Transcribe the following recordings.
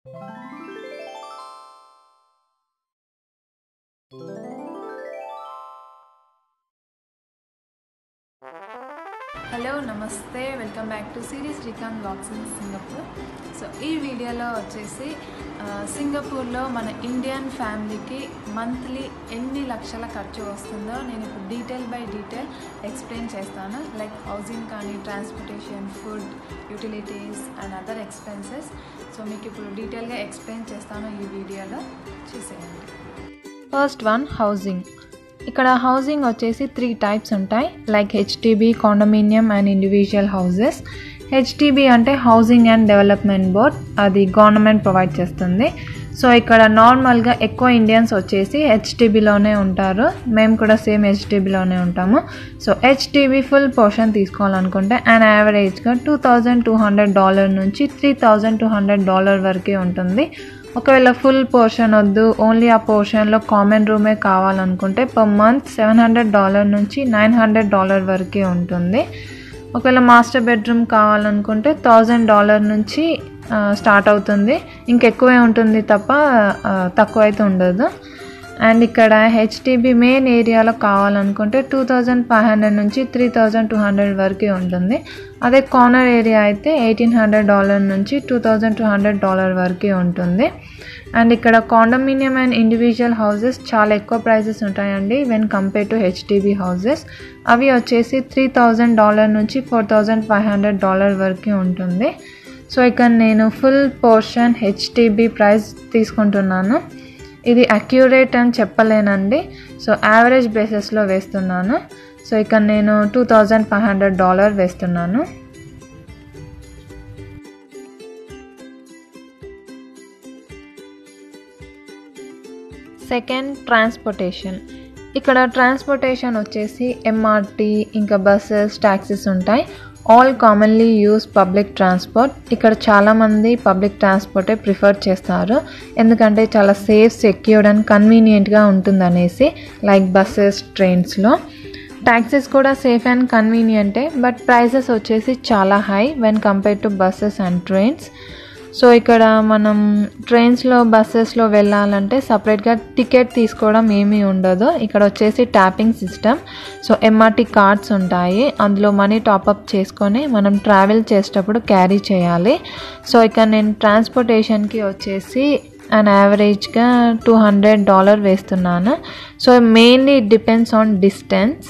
Hello నమస్తే welcome back to series Srikanth blogs in Singapore so ఈ వీడియోలో వచ్చేసి ఆ, సింగపూర్లో మన ఇండియన్ ఫ్యామిలీకి మంత్లీ ఎన్ని లక్షల ఖర్చు వస్తుందో నేను ఇప్పుడు డీటెయిల్ బై డీటెయిల్ ఎక్స్ప్లెయిన్ చేస్తాను లైక్ హౌసింగ్ కానీ transportation food utilities and other expenses so మీకు ఇప్పుడు డీటెయిల్గా ఎక్స్ప్లెయిన్ చేస్తాను ఈ వీడియోలో చూసేయండి ఫస్ట్ వన్ హౌసింగ్ ఇక్కడ హౌసింగ్ వచ్చేసి త్రీ టైప్స్ ఉంటాయి like HDB condominium and individual houses HDB అంటే హౌసింగ్ అండ్ డెవలప్మెంట్ బోర్డ్ అది గవర్నమెంట్ ప్రొవైడ్ చేస్తుంది సో ఇక్కడ నార్మల్గా ఎక్కువ ఇండియన్స్ వచ్చేసి హెచ్టీబీలోనే ఉంటారు మేము కూడా సేమ్ హెచ్టీబీలోనే ఉంటాము సో హెచ్టీబీ ఫుల్ పోర్షన్ తీసుకోవాలనుకుంటే అండ్ యావరేజ్గా two thousand two hundred dollar నుంచి three thousand two hundred dollar వరకే ఉంటుంది ఒకవేళ ఫుల్ పోర్షన్ వద్దు ఓన్లీ ఆ పోర్షన్లో కామన్ రూమే కావాలనుకుంటే per month seven hundred dollar నుంచి నైన్ హండ్రెడ్ డాలర్ వరకే ఉంటుంది ఒకవేళ మాస్టర్ బెడ్రూమ్ కావాలనుకుంటే థౌజండ్ డాలర్ నుంచి ఆ, స్టార్ట్ అవుతుంది ఇంకెక్కువే ఉంటుంది తప్ప ఆ, తక్కువ అయితే ఉండదు అండ్ ఇక్కడ హెచ్టీబీ మెయిన్ ఏరియాలో కావాలనుకుంటే టూ థౌజండ్ ఫైవ్ హండ్రెడ్ నుంచి త్రీ థౌజండ్ టూ హండ్రెడ్ వరకే ఉంటుంది అదే కార్నర్ ఏరియా అయితే ఎయిటీన్ హండ్రెడ్ డాలర్ నుంచి two thousand two hundred dollar వరకే ఉంటుంది అండ్ ఇక్కడ కాండోమినియం అండ్ ఇండివిజువల్ హౌసెస్ చాలా ఎక్కువ ప్రైజెస్ ఉంటాయండి when compare to HDB houses అవి వచ్చేసి త్రీ థౌజండ్ డాలర్ నుంచి four thousand five hundred dollar వరకే ఉంటుంది సో ఇక్కడ నేను ఫుల్ పోర్షన్ హెచ్టీబీ ప్రైస్ తీసుకుంటున్నాను ఇది అక్యురేట్ అని చెప్పలేనండి సో యావరేజ్ బేసిస్లో వేస్తున్నాను సో ఇక్కడ నేను two thousand five hundred dollar వేస్తున్నాను సెకండ్ ట్రాన్స్పోర్టేషన్ ఇక్కడ ట్రాన్స్పోర్టేషన్ వచ్చేసి ఎంఆర్టీ ఇంకా బస్సెస్ ట్యాక్సీస్ ఉంటాయి all commonly use public transport ఇక్కడ చాలామంది పబ్లిక్ ట్రాన్స్పోర్టే ప్రిఫర్ చేస్తారు ఎందుకంటే చాలా సేఫ్ సెక్యూర్డ్ అండ్ కన్వీనియంట్గా ఉంటుందనేసి లైక్ బస్సెస్ ట్రైన్స్లో ట్యాక్సీస్ కూడా సేఫ్ అండ్ కన్వీనియంటే బట్ ప్రైసెస్ వచ్చేసి చాలా high when compare to buses and trains so ఇక్కడ మనం ట్రైన్స్లో బస్సెస్లో వెళ్ళాలంటే సపరేట్గా టికెట్ తీసుకోవడం ఏమీ ఉండదు ఇక్కడ వచ్చేసి tapping system so MRT cards ఉంటాయి అందులో మనీ టాపప్ చేసుకొని మనం ట్రావెల్ చేసేటప్పుడు క్యారీ చేయాలి సో ఇక్కడ నేను ట్రాన్స్పోర్టేషన్కి వచ్చేసి అండ్ యావరేజ్గా టూ హండ్రెడ్ డాలర్ వేస్తున్నాను so mainly it depends on distance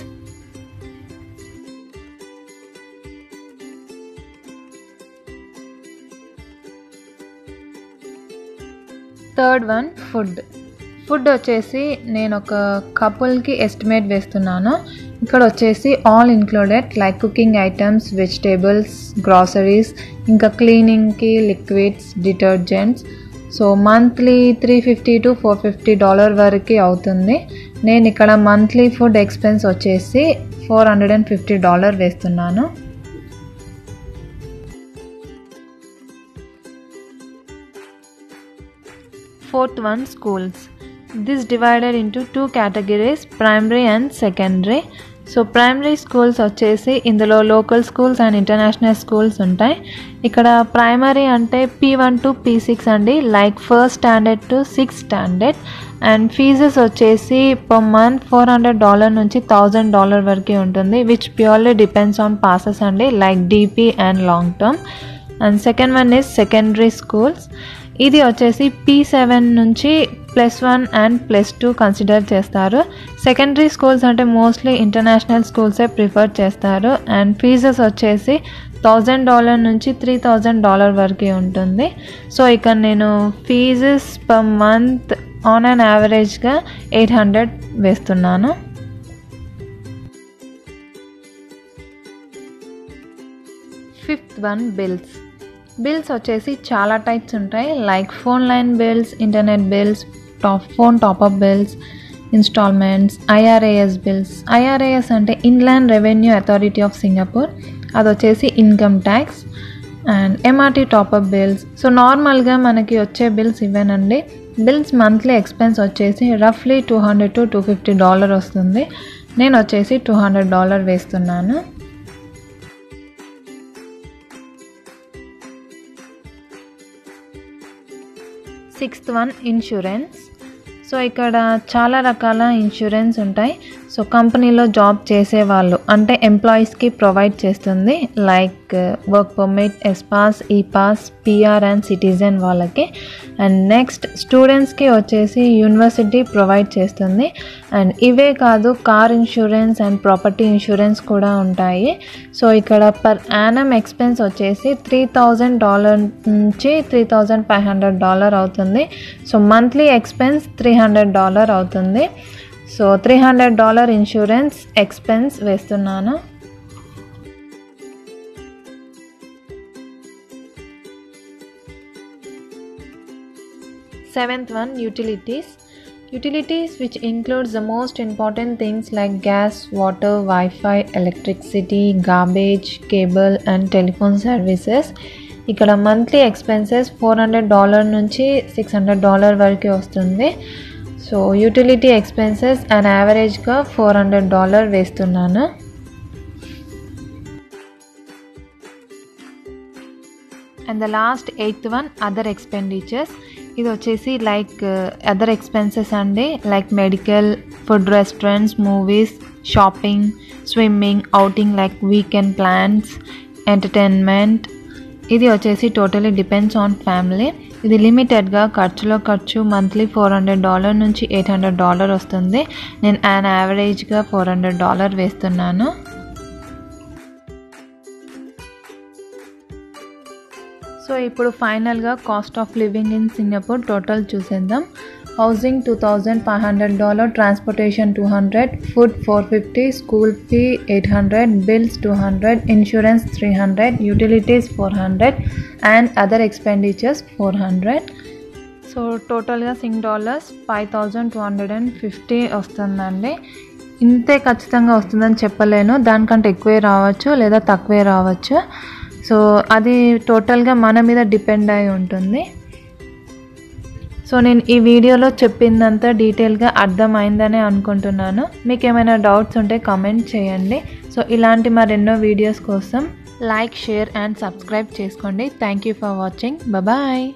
third one food food వచ్చేసి నేను ఒక కపుల్కి ఎస్టిమేట్ వేస్తున్నాను ఇక్కడ వచ్చేసి all included like cooking items vegetables groceries ఇంకా క్లీనింగ్కి liquids detergents so monthly three fifty to four fifty dollar వరకు అవుతుంది నేను ఇక్కడ మంత్లీ ఫుడ్ ఎక్స్పెన్స్ వచ్చేసి four hundred and fifty dollar వేస్తున్నాను Fourth one schools. This divided into two categories primary and secondary. So primary schools వచ్చేసి ఇందులో local schools and international schools ఉంటాయి ఇక్కడ ప్రైమరీ అంటే P one to P six అండి like first standard to sixth standard and fees వచ్చేసి per month four hundred dollar నుంచి thousand dollar వరకు ఉంటుంది which purely depends on passes అండి like DP and long term and second one is secondary schools ఇది వచ్చేసి P seven నుంచి plus one and plus two consider చేస్తారు secondary schools అంటే mostly international స్కూల్సే ప్రిఫర్ చేస్తారు అండ్ ఫీజెస్ వచ్చేసి thousand dollar నుంచి త్రీ థౌజండ్ డాలర్ వరకు ఉంటుంది సో ఇక నేను fees per month on and యావరేజ్గా ఎయిట్ హండ్రెడ్ వేస్తున్నాను ఫిఫ్త్ వన్ బిల్స్ బిల్స్ వచ్చేసి చాలా టైప్స్ ఉంటాయి like phone line bills internet bills top phone top up bills installments IRAS bills IRAS అంటే inland revenue authority of Singapore అది వచ్చేసి income tax and MRT top up bills so నార్మల్గా మనకి వచ్చే bills ఇవేనండి బిల్స్ మంత్లీ ఎక్స్పెన్స్ వచ్చేసి రఫ్లీ two hundred to two fifty dollar వస్తుంది నేను వచ్చేసి టూ హండ్రెడ్ డాలర్ వేస్తున్నాను సిక్స్త్ వన్ ఇన్సూరెన్స్ సో ఇక్కడ చాలా రకాల ఇన్సూరెన్స్ ఉంటాయి సో కంపెనీలో జాబ్ చేసే వాళ్ళు అంటే ఎంప్లాయీస్కి ప్రొవైడ్ చేస్తుంది like work permit S pass E pass PR and citizen వాళ్ళకి అండ్ నెక్స్ట్ స్టూడెంట్స్కి వచ్చేసి యూనివర్సిటీ ప్రొవైడ్ చేస్తుంది అండ్ ఇవే కాదు car insurance and property insurance కూడా ఉంటాయి సో ఇక్కడ పర్ యానమ్ ఎక్స్పెన్స్ వచ్చేసి త్రీ థౌజండ్ డాలర్ నుంచి three thousand five hundred dollar అవుతుంది so monthly expense three hundred dollar అవుతుంది so three hundred dollar insurance expense వేస్తున్నాను Seventh one, utilities. Utilities which includes the most important things like gas, water, Wi-Fi, electricity, garbage, cable and telephone services. ఇక్కడ monthly expenses four hundred dollar నుంచి six hundred dollar వరకు వస్తుంది so utility expenses and యావరేజ్గా four hundred dollar వేస్తున్నాను and the last eighth one other expenditures ఇది వచ్చేసి like other expenses అండి like medical food restaurants movies shopping swimming outing like weekend plans entertainment ఇది వచ్చేసి totally depends on family ఇది లిమిటెడ్గా ఖర్చులో ఖర్చు మంత్లీ ఫోర్ హండ్రెడ్ డాలర్ నుంచి ఎయిట్ హండ్రెడ్ డాలర్ వస్తుంది నేను యాన్ యావరేజ్గా ఫోర్ హండ్రెడ్ డాలర్ వేస్తున్నాను సో ఇప్పుడు ఫైనల్గా cost of living in Singapore total చూసేద్దాం housing two thousand five hundred dollar transportation two hundred food four fifty school fee eight hundred bills two hundred insurance three hundred utilities four hundred and other expenditures four hundred so టోటల్గా Sing dollars five thousand two hundred and fifty వస్తుందండి ఇంతే ఖచ్చితంగా వస్తుందని చెప్పలేను దానికంటే ఎక్కువే రావచ్చు లేదా తక్కువే రావచ్చు సో అది టోటల్గా మన మీద డిపెండ్ అయి ఉంటుంది సో నేను ఈ వీడియోలో చెప్పిందంతా డీటెయిల్గా అర్థమైందనే అనుకుంటున్నాను మీకు ఏమైనా డౌట్స్ ఉంటే కామెంట్ చేయండి సో ఇలాంటి మరెన్నో వీడియోస్ కోసం లైక్ షేర్ అండ్ సబ్స్క్రైబ్ చేసుకోండి thank you for watching bye